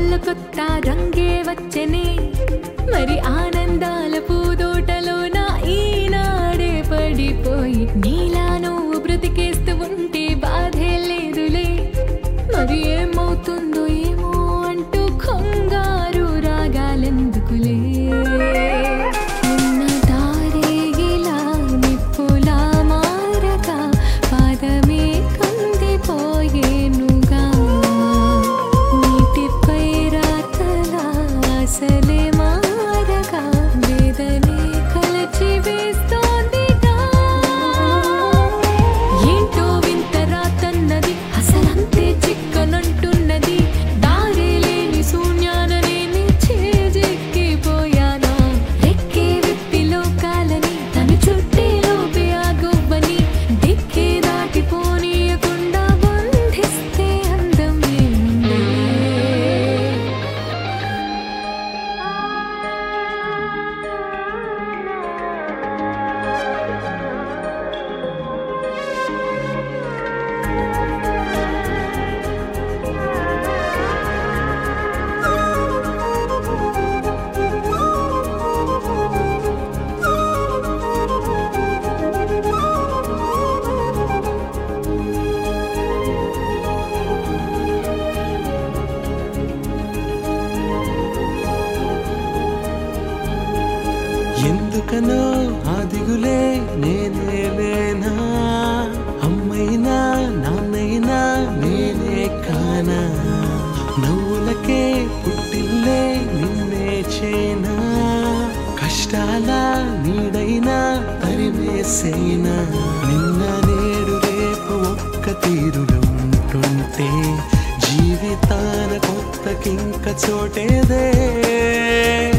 కళ్ళ కొత్త రంగే వచ్చనే మరి ఆనందాల పూదోటలో నా ఈనాడే పడిపోయి నీలా నువ్వు బ్రతికేస్తూ ఉంటే బాధే లేదులే మరి ఏమవుతుందో ఏమో అంటూ కంగారు రాగాలెందుకులే ఉన్న దారే ఇలా నిప్పులా మారగా పాదమే కందిపోయేనుగా నీటిపై రాతలా అసలే మారగా వేదనే కలచి వేస్తోందిగా ఏంటో వింత రాతన్నది అసలంతే చిక్కనంటున్నది దారే లేని శూన్యాన నేను చేజెక్కిపోయానా రెక్కే విప్పి లోకాలని తను చుట్టేలోపే ఆగువ్వని దిక్కే దాటిపోనీయకుండా బంధిస్తే అందం ఏముందే ఎందుకనో ఆదిగులే నేనే లేనా అమ్మైనా నాన్నైనా నేనే కానా నవ్వులకే పుట్టిల్లే నిన్నే చేనా కష్టాల నీడైనా తరివేసేనా నిన్న నేడు రేపు ఒక్క తీరులో ఉంటుంటే జీవితాన కొత్తకింక చోటేదే